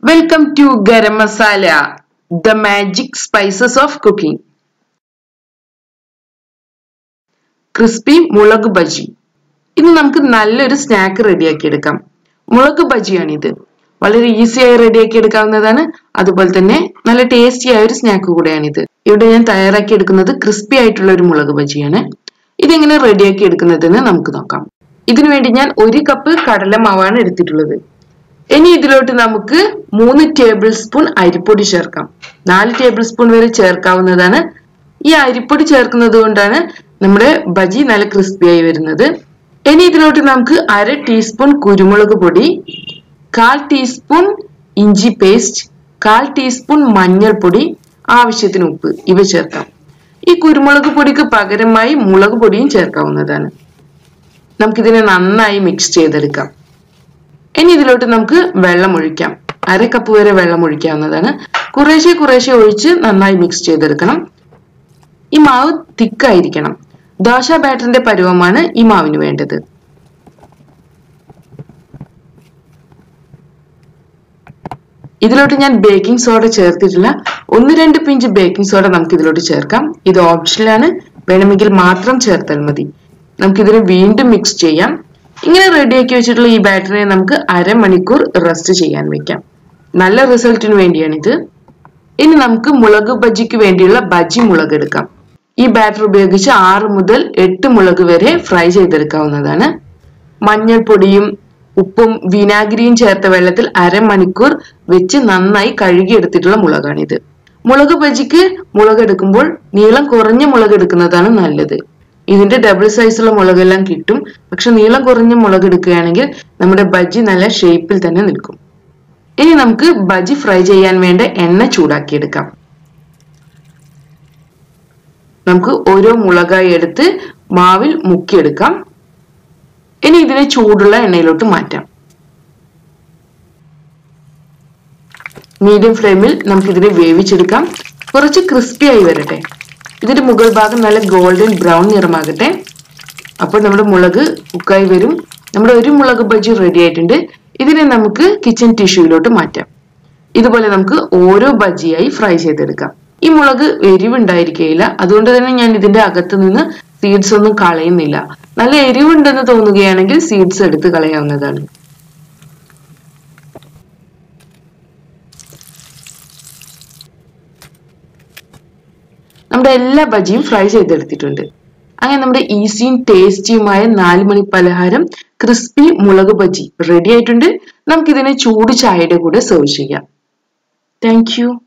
welcome to Garam Masala the magic spices of cooking crispy മുളക് ബജി ഇന്ന് നമുക്ക് നല്ലൊരു സ്നാക്ക് റെഡിയാക്കി എടുക്കാം മുളക് ബജിയാണിത് വളരെ ഈസിയായി റെഡിയാക്കി എടുക്കാവുന്നതാണ് അതുപോലെ തന്നെ നല്ല ടേസ്റ്റി ആയ ഒരു സ്നാക്ക് കൂടെയാണിത് ഇവിടെ ഞാൻ തയ്യാറാക്കി എടുക്കുന്നത് ക്രിസ്പി ആയിട്ടുള്ള ഒരു മുളക് ബജിയാണ് ഇതെങ്ങനെ റെഡിയാക്കി എടുക്കുന്നതെന്ന് നമുക്ക് നോക്കാം ഇതിനു വേണ്ടി ഞാൻ ഒരു കപ്പ് കടലമാവാണ് എടുത്തിട്ടുള്ളത് ഇനി ഇതിലോട്ട് നമുക്ക് മൂന്ന് ടേബിൾ സ്പൂൺ അരിപ്പൊടി ചേർക്കാം നാല് ടേബിൾ സ്പൂൺ വരെ ചേർക്കാവുന്നതാണ് ഈ അരിപ്പൊടി ചേർക്കുന്നത് കൊണ്ടാണ് നമ്മുടെ ബജി നല്ല ക്രിസ്പിയായി വരുന്നത് ഇനി ഇതിലോട്ട് നമുക്ക് അര ടീസ്പൂൺ കുരുമുളക് പൊടി കാൽ ടീസ്പൂൺ ഇഞ്ചി പേസ്റ്റ് കാൽ ടീസ്പൂൺ മഞ്ഞൾപ്പൊടി ആവശ്യത്തിന് ഉപ്പ് ഇവ ചേർക്കാം ഈ കുരുമുളക് പൊടിക്ക് പകരമായി മുളക് പൊടിയും ചേർക്കാവുന്നതാണ് നമുക്കിതിനെ നന്നായി മിക്സ് ചെയ്തെടുക്കാം ഇനി ഇതിലോട്ട് നമുക്ക് വെള്ളം ഒഴിക്കാം അര കപ്പ് വരെ വെള്ളം ഒഴിക്കാവുന്നതാണ് കുറേശ്ശെ കുറേശ്ശെ ഒഴിച്ച് നന്നായി മിക്സ് ചെയ്തെടുക്കണം ഈ മാവ് തിക്കായിരിക്കണം ദോശ ബാറ്ററിന്റെ പരുവമാണ് ഈ മാവിന് വേണ്ടത് ഇതിലോട്ട് ഞാൻ ബേക്കിംഗ് സോഡ ചേർത്തിട്ടില്ല ഒന്ന് രണ്ട് പിഞ്ച് ബേക്കിംഗ് സോഡ നമുക്ക് ഇതിലോട്ട് ചേർക്കാം ഇത് ഓപ്ഷനിലാണ് വേണമെങ്കിൽ മാത്രം ചേർത്താൽ മതി നമുക്ക് ഇതിനെ വീണ്ടും മിക്സ് ചെയ്യാം ഇങ്ങനെ റെഡിയാക്കി വെച്ചിട്ടുള്ള ഈ ബാറ്ററിനെ നമുക്ക് അരമണിക്കൂർ റെസ്റ്റ് ചെയ്യാൻ വെക്കാം നല്ല റിസൾട്ടിന് വേണ്ടിയാണിത് ഇനി നമുക്ക് മുളക് ബജിക്ക് വേണ്ടിയുള്ള ബജി മുളക് എടുക്കാം ഈ ബാറ്റർ ഉപയോഗിച്ച് ആറ് മുതൽ എട്ട് മുളക് വരെ ഫ്രൈ ചെയ്തെടുക്കാവുന്നതാണ് മഞ്ഞൾപ്പൊടിയും ഉപ്പും വിനാഗിരിയും ചേർത്ത വെള്ളത്തിൽ അരമണിക്കൂർ വെച്ച് നന്നായി കഴുകിയെടുത്തിട്ടുള്ള മുളകാണിത് മുളക് ബജിക്ക് മുളക് എടുക്കുമ്പോൾ നീളം കുറഞ്ഞ മുളക് എടുക്കുന്നതാണ് നല്ലത് ഇതിന്റെ ഡബിൾ സൈസുള്ള മുളകെല്ലാം കിട്ടും പക്ഷെ നീളം കുറഞ്ഞ മുളക് എടുക്കുകയാണെങ്കിൽ നമ്മുടെ ബജി നല്ല ഷേപ്പിൽ തന്നെ നിൽക്കും ഇനി നമുക്ക് ബജി ഫ്രൈ ചെയ്യാൻ വേണ്ട എണ്ണ ചൂടാക്കിയെടുക്കാം നമുക്ക് ഓരോ മുളകായി എടുത്ത് മാവിൽ മുക്കിയെടുക്കാം ഇനി ഇതിനെ ചൂടുള്ള എണ്ണയിലോട്ട് മാറ്റാം മീഡിയം ഫ്ലെയിമിൽ നമുക്ക് ഇതിനെ വേവിച്ചെടുക്കാം കുറച്ച് ക്രിസ്പി ആയി വരട്ടെ ഇതിന്റെ മുകൾ ഭാഗം നല്ല ഗോൾഡൻ ബ്രൗൺ നിറമാകട്ടെ അപ്പോൾ നമ്മുടെ മുളക് കുക്കായി വരും നമ്മുടെ ഒരു മുളക് ബജി റെഡി ആയിട്ടുണ്ട് ഇതിനെ നമുക്ക് കിച്ചൺ ടിഷ്യൂയിലോട്ട് മാറ്റാം ഇതുപോലെ നമുക്ക് ഓരോ ബജിയായി ഫ്രൈ ചെയ്തെടുക്കാം ഈ മുളക് എരിവുണ്ടായിരിക്കുകയില്ല അതുകൊണ്ട് തന്നെ ഞാൻ ഇതിന്റെ അകത്ത് നിന്ന് സീഡ്സ് ഒന്നും കളയുന്നില്ല നല്ല എരിവുണ്ടെന്ന് തോന്നുകയാണെങ്കിൽ സീഡ്സ് എടുത്ത് കളയാവുന്നതാണ് നമ്മുടെ എല്ലാ ബജിയും ഫ്രൈ ചെയ്തെടുത്തിട്ടുണ്ട് അങ്ങനെ നമ്മുടെ ഈസിയും ടേസ്റ്റിയുമായ നാല് മണി പലഹാരം ക്രിസ്പി മുളക് ബജി റെഡി ആയിട്ടുണ്ട് നമുക്കിതിനെ ചൂട് ചായയുടെ കൂടെ സെർവ് ചെയ്യാം താങ്ക്